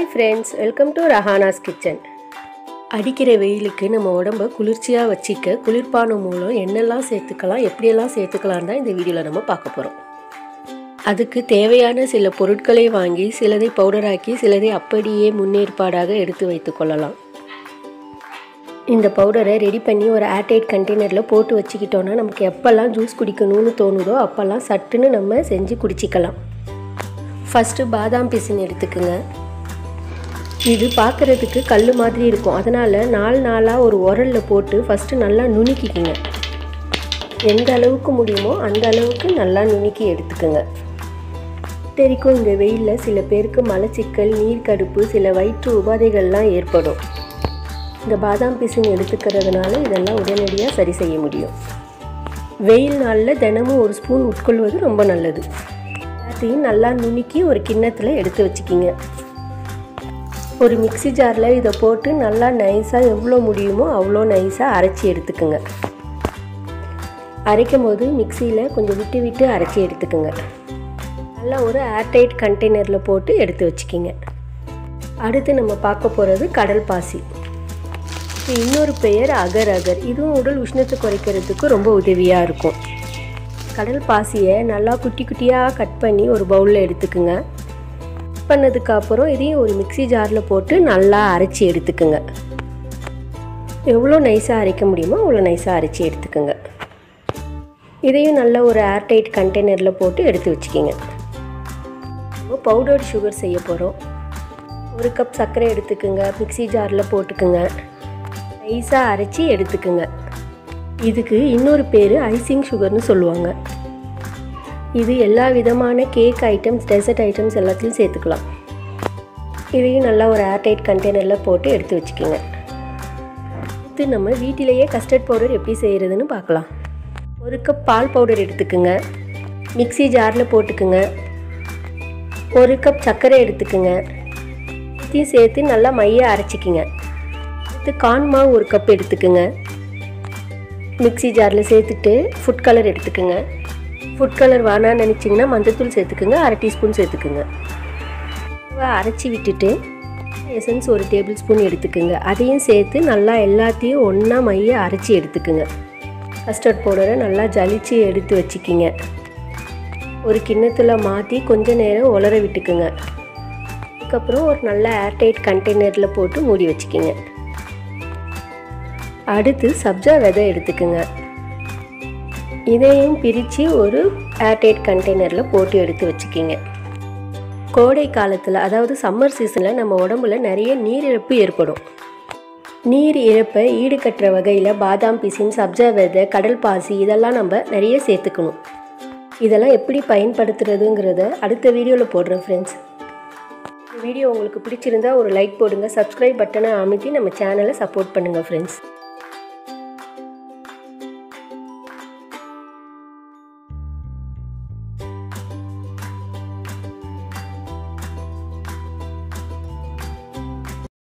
hi friends welcome to Rahana's kitchen அடிக்கிற வெயிலுக்கு நம்ம உடம்ப குளிர்ச்சியாக வச்சிக்க குளிர்பானம் மூலம் என்னெல்லாம் சேர்த்துக்கலாம் எப்படியெல்லாம் சேர்த்துக்கலாம் தான் இந்த வீடியோவில் நம்ம பார்க்க போகிறோம் அதுக்கு தேவையான சில பொருட்களை வாங்கி சிலதை பவுடராக்கி சிலதை அப்படியே முன்னேற்பாடாக எடுத்து வைத்து கொள்ளலாம் இந்த பவுடரை ரெடி பண்ணி ஒரு ஏர்டைட் கண்டெய்னரில் போட்டு வச்சுக்கிட்டோன்னா நமக்கு எப்போல்லாம் ஜூஸ் குடிக்கணும்னு தோணுதோ அப்போல்லாம் சட்டுன்னு நம்ம செஞ்சு குடிச்சிக்கலாம் ஃபஸ்ட்டு பாதாம் பிசின் எடுத்துக்குங்க இது பார்க்குறதுக்கு கல் மாதிரி இருக்கும் அதனால் நாலு நாளாக ஒரு உரலில் போட்டு ஃபஸ்ட்டு நல்லா நுணுக்கிக்குங்க எந்த அளவுக்கு முடியுமோ அந்த அளவுக்கு நல்லா நுணுக்கி எடுத்துக்குங்க தெரிக்கும் இந்த வெயிலில் சில பேருக்கு மலச்சிக்கல் நீர்க்கடுப்பு சில வயிற்று உபாதைகள்லாம் ஏற்படும் இந்த பாதாம் பிசின் எடுத்துக்கிறதுனால இதெல்லாம் உடனடியாக சரி செய்ய முடியும் வெயில் நாளில் தினமும் ஒரு ஸ்பூன் உட்கொள்வது ரொம்ப நல்லது எல்லாத்தையும் நல்லா நுணுக்கி ஒரு கிண்ணத்தில் எடுத்து வச்சுக்கிங்க ஒரு மிக்சி ஜாரில் இதை போட்டு நல்லா நைஸாக எவ்வளோ முடியுமோ அவ்வளோ நைஸாக அரைச்சி எடுத்துக்குங்க அரைக்கும் போது மிக்சியில் கொஞ்சம் விட்டு விட்டு அரைச்சி எடுத்துக்குங்க நல்லா ஒரு ஏர்டைட் கண்டெய்னரில் போட்டு எடுத்து வச்சுக்கிங்க அடுத்து நம்ம பார்க்க போகிறது கடல் பாசி இன்னொரு பெயர் அகர் அகர் இதுவும் உடல் உஷ்ணத்தை குறைக்கிறதுக்கு ரொம்ப உதவியாக இருக்கும் கடல் பாசியை நல்லா குட்டி குட்டியாக கட் பண்ணி ஒரு பவுலில் எடுத்துக்குங்க கட் பண்ணதுக்கு அப்புறம் இதையும் ஒரு மிக்சி ஜாரில் போட்டு நல்லா அரைச்சி எடுத்துக்குங்க எவ்வளோ நைஸாக அரைக்க முடியுமோ அவ்வளோ நைஸாக அரைச்சி எடுத்துக்குங்க இதையும் நல்ல ஒரு ஏர்டைட் கண்டெய்னரில் போட்டு எடுத்து வச்சுக்கிங்க இப்போ பவுடர்ட் சுகர் செய்ய போகிறோம் ஒரு கப் சர்க்கரை எடுத்துக்குங்க மிக்சி ஜாரில் போட்டுக்குங்க நைஸாக அரைச்சி எடுத்துக்குங்க இதுக்கு இன்னொரு பேர் ஐசிங் சுகர்னு சொல்லுவாங்க இது எல்லா விதமான கேக் ஐட்டம்ஸ் டெசர்ட் ஐட்டம்ஸ் எல்லாத்தையும் சேர்த்துக்கலாம் இதையும் நல்லா ஒரு ஏர்டைட் கண்டெய்னரில் போட்டு எடுத்து வச்சுக்கோங்க அடுத்து நம்ம வீட்டிலேயே கஸ்டர்ட் பவுடர் எப்படி செய்கிறதுன்னு பார்க்கலாம் ஒரு கப் பால் பவுடர் எடுத்துக்குங்க மிக்சி ஜாரில் போட்டுக்குங்க ஒரு கப் சர்க்கரை எடுத்துக்குங்க இதையும் சேர்த்து நல்லா மைய அரைச்சிக்கிங்க அடுத்து கான் மாவு ஒரு கப் எடுத்துக்குங்க மிக்சி ஜாரில் சேர்த்துட்டு ஃபுட் கலர் எடுத்துக்கோங்க ஃபுட் கலர் வேணான்னு நினச்சிங்கன்னா மஞ்சத்தூள் சேர்த்துக்குங்க அரை டீஸ்பூன் சேர்த்துக்குங்க அரைச்சி விட்டுட்டு எசன்ஸ் ஒரு டேபிள் ஸ்பூன் எடுத்துக்குங்க அதையும் சேர்த்து நல்லா எல்லாத்தையும் ஒன்றா மைய அரைச்சி எடுத்துக்குங்க கஸ்டர்ட் பவுடரை நல்லா ஜலிச்சு எடுத்து வச்சுக்கிங்க ஒரு கிண்ணத்தில் மாற்றி கொஞ்ச நேரம் உலர விட்டுக்குங்க அதுக்கப்புறம் ஒரு நல்ல ஏர்டைட் கண்டெய்னரில் போட்டு மூடி வச்சுக்கிங்க அடுத்து சப்ஜா விதை எடுத்துக்குங்க இதையும் பிரித்து ஒரு ஏர்டைட் கண்டெய்னரில் போட்டு எடுத்து வச்சுக்கிங்க கோடை காலத்தில் அதாவது சம்மர் சீசனில் நம்ம உடம்புல நிறைய நீரிழப்பு ஏற்படும் நீர் இழப்பை ஈடுகட்டுற வகையில் பாதாம் பிசின் சப்ஜா விதை கடல் பாசி இதெல்லாம் நம்ம நிறைய சேர்த்துக்கணும் இதெல்லாம் எப்படி பயன்படுத்துறதுங்கிறத அடுத்த வீடியோவில் போடுறேன் ஃப்ரெண்ட்ஸ் வீடியோ உங்களுக்கு பிடிச்சிருந்தா ஒரு லைக் போடுங்க சப்ஸ்கிரைப் பட்டனை அமைத்தி நம்ம சேனலை சப்போர்ட் பண்ணுங்கள் ஃப்ரெண்ட்ஸ்